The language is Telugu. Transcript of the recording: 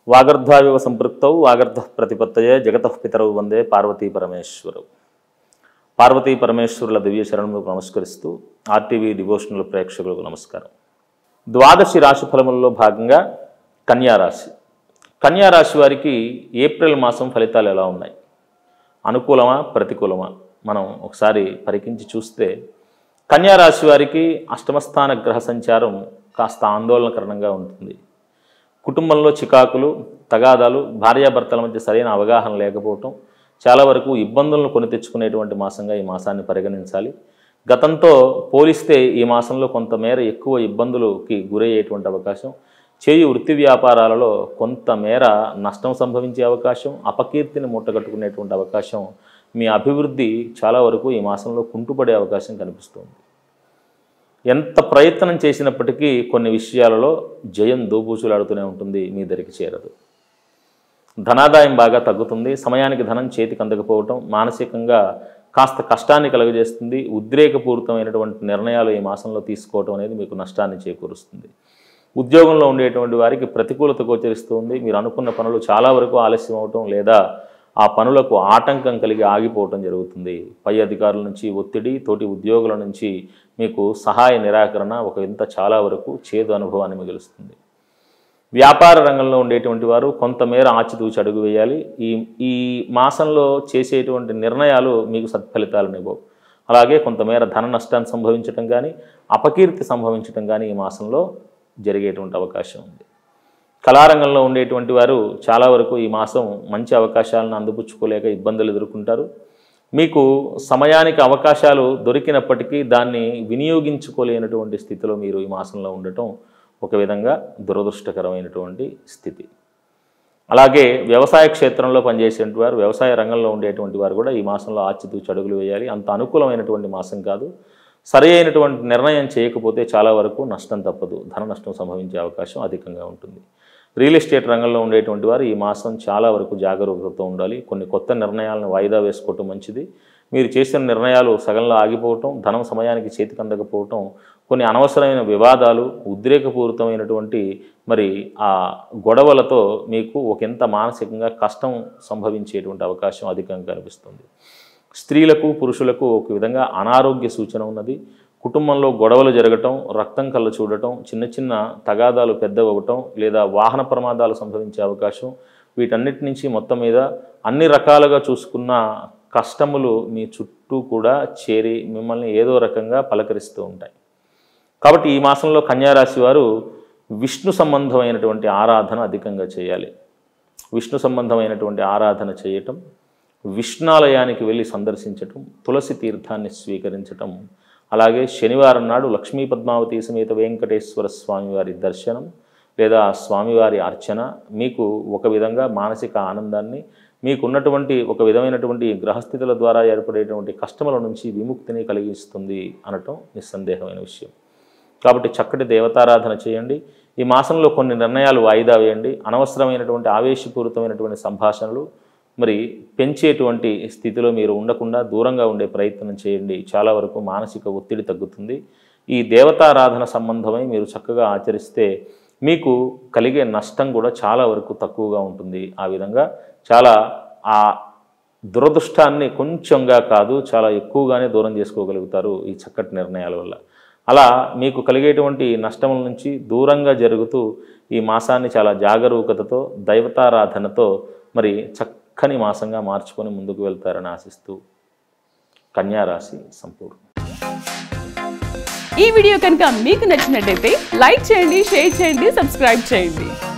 వాగర్ధావివ సంపృక్తౌ వాగర్ధ ప్రతిపత్తయే జగతః పితరౌ వందే పార్వతీ పరమేశ్వరవు పార్వతీ పరమేశ్వరుల దివ్య శరణములకు నమస్కరిస్తూ ఆర్టీవీ డివోషనల్ ప్రేక్షకులకు నమస్కారం ద్వాదశి రాశి ఫలములలో భాగంగా కన్యా రాశి కన్యా రాశి వారికి ఏప్రిల్ మాసం ఫలితాలు ఎలా ఉన్నాయి అనుకూలమా ప్రతికూలమా మనం ఒకసారి పరికించి చూస్తే కన్యా రాశి వారికి అష్టమస్థాన గ్రహ సంచారం కాస్త ఆందోళనకరంగా ఉంటుంది కుటుంబంలో చికాకులు తగాదాలు భార్యాభర్తల మధ్య సరైన అవగాహన లేకపోవటం చాలా వరకు ఇబ్బందులను కొని తెచ్చుకునేటువంటి మాసంగా ఈ మాసాన్ని పరిగణించాలి గతంతో పోలిస్తే ఈ మాసంలో కొంతమేర ఎక్కువ ఇబ్బందులకి గురయ్యేటువంటి అవకాశం చేయి వృత్తి వ్యాపారాలలో కొంతమేర నష్టం సంభవించే అవకాశం అపకీర్తిని మూటగట్టుకునేటువంటి అవకాశం మీ అభివృద్ధి చాలా వరకు ఈ మాసంలో కుంటుపడే అవకాశం కనిపిస్తుంది ఎంత ప్రయత్నం చేసినప్పటికీ కొన్ని విషయాలలో జయం దోబూచులాడుతూనే ఉంటుంది మీ దరికి చేరదు ధనాదాయం బాగా తగ్గుతుంది సమయానికి ధనం చేతికి అందకపోవటం మానసికంగా కాస్త కష్టాన్ని కలుగజేస్తుంది ఉద్రేకపూరితమైనటువంటి నిర్ణయాలు ఈ మాసంలో తీసుకోవటం అనేది మీకు నష్టాన్ని చేకూరుస్తుంది ఉద్యోగంలో ఉండేటువంటి వారికి ప్రతికూలత గోచరిస్తుంది మీరు అనుకున్న పనులు చాలా వరకు ఆలస్యం అవటం లేదా ఆ పనులకు ఆటంకం కలిగి ఆగిపోవటం జరుగుతుంది పై అధికారుల నుంచి ఒత్తిడి తోటి ఉద్యోగుల నుంచి మీకు సహాయ నిరాకరణ ఒక వింత చాలా వరకు చేదు అనుభవాన్ని మిగులుస్తుంది వ్యాపార రంగంలో ఉండేటువంటి వారు కొంతమేర ఆచితూచి అడుగు వేయాలి ఈ ఈ మాసంలో చేసేటువంటి నిర్ణయాలు మీకు సత్ఫలితాలను ఇవ్వవు అలాగే కొంతమేర ధన నష్టాన్ని సంభవించటం కానీ అపకీర్తి సంభవించటం కానీ ఈ మాసంలో జరిగేటువంటి అవకాశం ఉంది కళారంగంలో ఉండేటువంటి వారు చాలా వరకు ఈ మాసం మంచి అవకాశాలను అందిపుచ్చుకోలేక ఇబ్బందులు ఎదుర్కొంటారు మీకు సమయానికి అవకాశాలు దొరికినప్పటికీ దాన్ని వినియోగించుకోలేనటువంటి స్థితిలో మీరు ఈ మాసంలో ఉండటం ఒక విధంగా దురదృష్టకరమైనటువంటి స్థితి అలాగే వ్యవసాయ క్షేత్రంలో పనిచేసేటువంటి వారు వ్యవసాయ రంగంలో ఉండేటువంటి వారు కూడా ఈ మాసంలో ఆచితూచి అడుగులు వేయాలి అంత అనుకూలమైనటువంటి మాసం కాదు సరి అయినటువంటి నిర్ణయం చేయకపోతే చాలా వరకు నష్టం తప్పదు ధన నష్టం సంభవించే అవకాశం అధికంగా ఉంటుంది రియల్ ఎస్టేట్ రంగంలో ఉండేటువంటి వారు ఈ మాసం చాలా వరకు జాగరూకతతో ఉండాలి కొన్ని కొత్త నిర్ణయాలను వాయిదా వేసుకోవటం మంచిది మీరు చేసిన నిర్ణయాలు సగంలో ఆగిపోవటం ధనం సమయానికి చేతికి అందకపోవటం కొన్ని అనవసరమైన వివాదాలు ఉద్రేకపూరితమైనటువంటి మరి ఆ గొడవలతో మీకు ఒకంత మానసికంగా కష్టం సంభవించేటువంటి అవకాశం అధికంగా కనిపిస్తుంది స్త్రీలకు పురుషులకు ఒక విధంగా అనారోగ్య సూచన ఉన్నది కుటుంబంలో గొడవలు జరగటం రక్తం కళ్ళు చూడటం చిన్న చిన్న తగాదాలు పెద్దవటం లేదా వాహన ప్రమాదాలు సంభవించే అవకాశం వీటన్నిటి నుంచి మొత్తం మీద అన్ని రకాలుగా చూసుకున్న కష్టములు మీ చుట్టూ కూడా చేరి మిమ్మల్ని ఏదో రకంగా పలకరిస్తూ ఉంటాయి కాబట్టి ఈ మాసంలో కన్యారాశి వారు విష్ణు సంబంధమైనటువంటి ఆరాధన అధికంగా చేయాలి విష్ణు సంబంధమైనటువంటి ఆరాధన చేయటం విష్ణాలయానికి వెళ్ళి సందర్శించటం తులసి తీర్థాన్ని స్వీకరించటం అలాగే శనివారం నాడు లక్ష్మీ పద్మావతి సమేత వెంకటేశ్వర స్వామివారి దర్శనం లేదా స్వామివారి అర్చన మీకు ఒక విధంగా మానసిక ఆనందాన్ని మీకున్నటువంటి ఒక విధమైనటువంటి గ్రహస్థితుల ద్వారా ఏర్పడేటువంటి కష్టముల నుంచి విముక్తిని కలిగిస్తుంది అనటం నిస్సందేహమైన విషయం కాబట్టి చక్కటి దేవతారాధన చేయండి ఈ మాసంలో కొన్ని నిర్ణయాలు వాయిదా వేయండి అనవసరమైనటువంటి ఆవేశపూరితమైనటువంటి సంభాషణలు మరి పెంచేటువంటి స్థితిలో మీరు ఉండకుండా దూరంగా ఉండే ప్రయత్నం చేయండి చాలా వరకు మానసిక ఒత్తిడి తగ్గుతుంది ఈ దేవతారాధన సంబంధమై మీరు చక్కగా ఆచరిస్తే మీకు కలిగే నష్టం కూడా చాలా వరకు తక్కువగా ఉంటుంది ఆ విధంగా చాలా ఆ దురదృష్టాన్ని కొంచెంగా కాదు చాలా ఎక్కువగానే దూరం చేసుకోగలుగుతారు ఈ చక్కటి నిర్ణయాల వల్ల అలా మీకు కలిగేటువంటి నష్టముల నుంచి దూరంగా జరుగుతూ ఈ మాసాన్ని చాలా జాగరూకతతో దైవతారాధనతో మరి చక్కని మాసంగా మార్చుకొని ముందుకు వెళ్తారని ఆశిస్తూ కన్యారాశి సంపూర్ణ ఈ వీడియో కనుక మీకు నచ్చినట్టయితే లైక్ చేయండి షేర్ చేయండి సబ్స్క్రైబ్ చేయండి